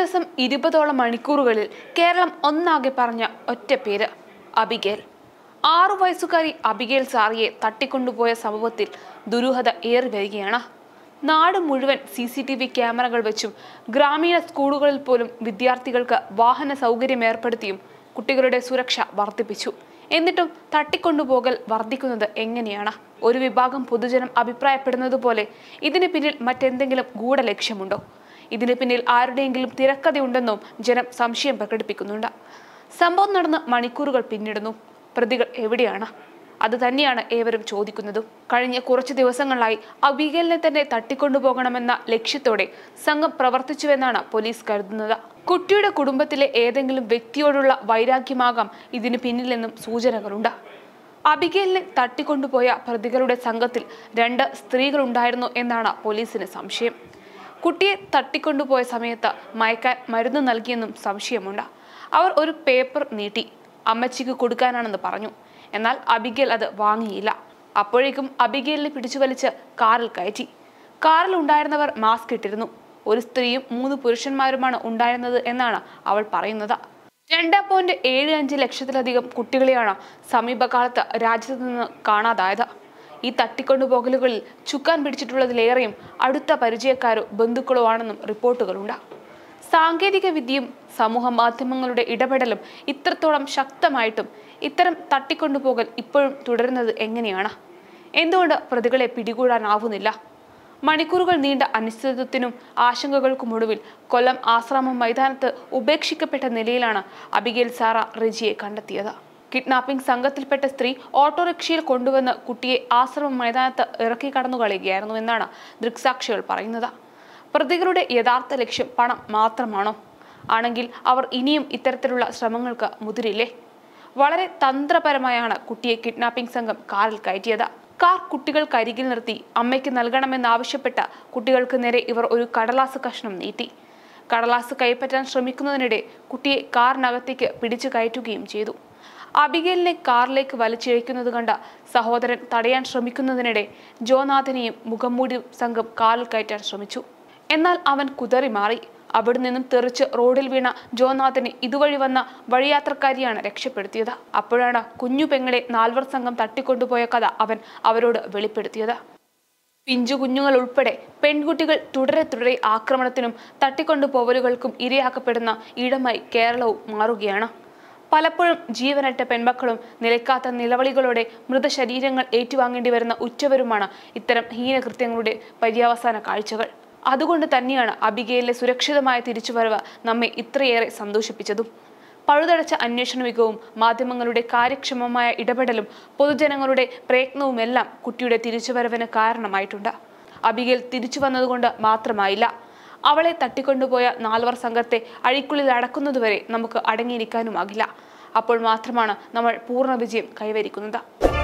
ദിവസം ഇരുപതോളം മണിക്കൂറുകളിൽ കേരളം ഒന്നാകെ പറഞ്ഞ ഒറ്റ പേര് അബിഗേൽ ആറു വയസ്സുകാരി അബിഗേൽ സാറിയെ തട്ടിക്കൊണ്ടുപോയ സംഭവത്തിൽ ദുരൂഹത ഏറി വരികയാണ് നാട് മുഴുവൻ സി സി ടി വി ക്യാമറകൾ വെച്ചും ഗ്രാമീണ സ്കൂളുകളിൽ പോലും വിദ്യാർത്ഥികൾക്ക് വാഹന സൗകര്യം ഏർപ്പെടുത്തിയും കുട്ടികളുടെ സുരക്ഷ വർദ്ധിപ്പിച്ചു എന്നിട്ടും തട്ടിക്കൊണ്ടുപോകൽ വർദ്ധിക്കുന്നത് എങ്ങനെയാണ് ഒരു വിഭാഗം പൊതുജനം അഭിപ്രായപ്പെടുന്നത് പോലെ ഇതിന് പിന്നിൽ മറ്റെന്തെങ്കിലും ഗൂഢലക്ഷ്യമുണ്ടോ ഇതിന് പിന്നിൽ ആരുടെയെങ്കിലും തിരക്കഥയുണ്ടെന്നും ജനം സംശയം പ്രകടിപ്പിക്കുന്നുണ്ട് സംഭവം നടന്ന് മണിക്കൂറുകൾ പിന്നിടുന്നു പ്രതികൾ എവിടെയാണ് അത് തന്നെയാണ് ഏവരും ചോദിക്കുന്നതും കഴിഞ്ഞ കുറച്ച് ദിവസങ്ങളായി അബീഗലിനെ തന്നെ തട്ടിക്കൊണ്ടുപോകണമെന്ന ലക്ഷ്യത്തോടെ സംഘം പ്രവർത്തിച്ചുവെന്നാണ് പോലീസ് കരുതുന്നത് കുട്ടിയുടെ കുടുംബത്തിലെ ഏതെങ്കിലും വ്യക്തിയോടുള്ള വൈരാഗ്യമാകാം ഇതിന് പിന്നിലെന്നും സൂചനകളുണ്ട് അബിഗേലിനെ തട്ടിക്കൊണ്ടുപോയ പ്രതികളുടെ സംഘത്തിൽ രണ്ട് സ്ത്രീകളുണ്ടായിരുന്നു എന്നാണ് പോലീസിന് സംശയം കുട്ടിയെ തട്ടിക്കൊണ്ടുപോയ സമയത്ത് മയക്കാൻ മരുന്ന് നൽകിയെന്നും സംശയമുണ്ട് അവർ ഒരു പേപ്പർ നീട്ടി അമ്മച്ചിക്ക് കൊടുക്കാനാണെന്ന് പറഞ്ഞു എന്നാൽ അബിഗേൽ അത് വാങ്ങിയില്ല അപ്പോഴേക്കും അബിഗേലിനെ പിടിച്ചു വലിച്ച് കാറിൽ കയറ്റി കാറിൽ ഉണ്ടായിരുന്നവർ മാസ്ക് ഇട്ടിരുന്നു ഒരു സ്ത്രീയും മൂന്ന് പുരുഷന്മാരുമാണ് ഉണ്ടായിരുന്നത് എന്നാണ് അവൾ പറയുന്നത് രണ്ട് പോയിന്റ് ഏഴ് അഞ്ച് ലക്ഷത്തിലധികം കുട്ടികളെയാണ് സമീപകാലത്ത് രാജ്യത്ത് നിന്ന് കാണാതായത് ഈ തട്ടിക്കൊണ്ടുപോകലുകളിൽ ചുക്കാൻ പിടിച്ചിട്ടുള്ളതിലേറെയും അടുത്ത പരിചയക്കാരോ ബന്ധുക്കളോ ആണെന്നും റിപ്പോർട്ടുകളുണ്ട് സാങ്കേതിക വിദ്യയും സമൂഹ മാധ്യമങ്ങളുടെ ഇടപെടലും ഇത്രത്തോളം ശക്തമായിട്ടും ഇത്തരം തട്ടിക്കൊണ്ടുപോകൽ ഇപ്പോഴും തുടരുന്നത് എങ്ങനെയാണ് എന്തുകൊണ്ട് പ്രതികളെ പിടികൂടാനാവുന്നില്ല മണിക്കൂറുകൾ നീണ്ട അനിശ്ചിതത്വത്തിനും ആശങ്കകൾക്കുമൊടുവിൽ കൊല്ലം ആശ്രാമം മൈതാനത്ത് ഉപേക്ഷിക്കപ്പെട്ട നിലയിലാണ് അബിഗേൽ സാറ റെജിയെ കണ്ടെത്തിയത് കിഡ്നാപ്പിംഗ് സംഘത്തിൽപ്പെട്ട സ്ത്രീ ഓട്ടോറിക്ഷയിൽ കൊണ്ടുവന്ന് കുട്ടിയെ ആശ്രമം മൈതാനത്ത് ഇറക്കി കടന്നു കളയുകയായിരുന്നു എന്നാണ് ദൃക്സാക്ഷികൾ പറയുന്നത് പ്രതികളുടെ യഥാർത്ഥ ലക്ഷ്യം പണം മാത്രമാണോ ആണെങ്കിൽ അവർ ഇനിയും ഇത്തരത്തിലുള്ള ശ്രമങ്ങൾക്ക് മുതിരില്ലേ വളരെ തന്ത്രപരമായാണ് കുട്ടിയെ കിഡ്നാപ്പിംഗ് സംഘം കാറിൽ കയറ്റിയത് കാർ കുട്ടികൾക്കരികിൽ നിർത്തി അമ്മയ്ക്ക് നൽകണമെന്നാവശ്യപ്പെട്ട കുട്ടികൾക്ക് നേരെ ഇവർ ഒരു കടലാസ് കഷ്ണം നീട്ടി കടലാസ് കൈപ്പറ്റാൻ ശ്രമിക്കുന്നതിനിടെ കുട്ടിയെ കാറിനകത്തേക്ക് പിടിച്ചു കയറ്റുകയും ചെയ്തു അബിഗേലിനെ കാറിലേക്ക് വലിച്ചിഴയ്ക്കുന്നത് കണ്ട സഹോദരൻ തടയാൻ ശ്രമിക്കുന്നതിനിടെ ജോനാഥനെയും മുഖംമൂടി സംഘം കാറിൽ കയറ്റാൻ ശ്രമിച്ചു എന്നാൽ അവൻ കുതറി മാറി അവിടെ നിന്നും തെറിച്ച് റോഡിൽ വീണ ജോനാഥനെ ഇതുവഴി വന്ന വഴിയാത്രക്കാരിയാണ് രക്ഷപ്പെടുത്തിയത് അപ്പോഴാണ് കുഞ്ഞു പെങ്ങളെ നാൽവർ സംഘം തട്ടിക്കൊണ്ടുപോയ കഥ അവൻ അവരോട് വെളിപ്പെടുത്തിയത് പിഞ്ചു കുഞ്ഞുങ്ങൾ ഉൾപ്പെടെ പെൺകുട്ടികൾ തുടരെ തുടരെ ആക്രമണത്തിനും തട്ടിക്കൊണ്ടുപോവലുകൾക്കും ഇരയാക്കപ്പെടുന്ന ഇടമായി കേരളവും മാറുകയാണ് പലപ്പോഴും ജീവനറ്റ പെൺമക്കളും നിലയ്ക്കാത്ത നിലവിളികളോടെ മൃതശരീരങ്ങൾ ഏറ്റുവാങ്ങേണ്ടി വരുന്ന ഉച്ചവരുമാണ് ഇത്തരം ഹീനകൃത്യങ്ങളുടെ പര്യവസാന കാഴ്ചകൾ അതുകൊണ്ട് തന്നെയാണ് അബിഗയിലെ സുരക്ഷിതമായ തിരിച്ചുവരവ് നമ്മെ ഇത്രയേറെ സന്തോഷിപ്പിച്ചതും പഴുതടച്ച അന്വേഷണ മികവും മാധ്യമങ്ങളുടെ കാര്യക്ഷമമായ ഇടപെടലും പൊതുജനങ്ങളുടെ പ്രയത്നവുമെല്ലാം കുട്ടിയുടെ തിരിച്ചുവരവിന് കാരണമായിട്ടുണ്ട് അബിഗേൽ തിരിച്ചു വന്നതുകൊണ്ട് മാത്രമായില്ല അവളെ തട്ടിക്കൊണ്ടുപോയ നാൽവർ സംഘത്തെ അഴിക്കുള്ളിൽ അടക്കുന്നതുവരെ നമുക്ക് അടങ്ങിയിരിക്കാനുമാകില്ല അപ്പോൾ മാത്രമാണ് നമ്മൾ പൂർണ്ണ വിജയം കൈവരിക്കുന്നത്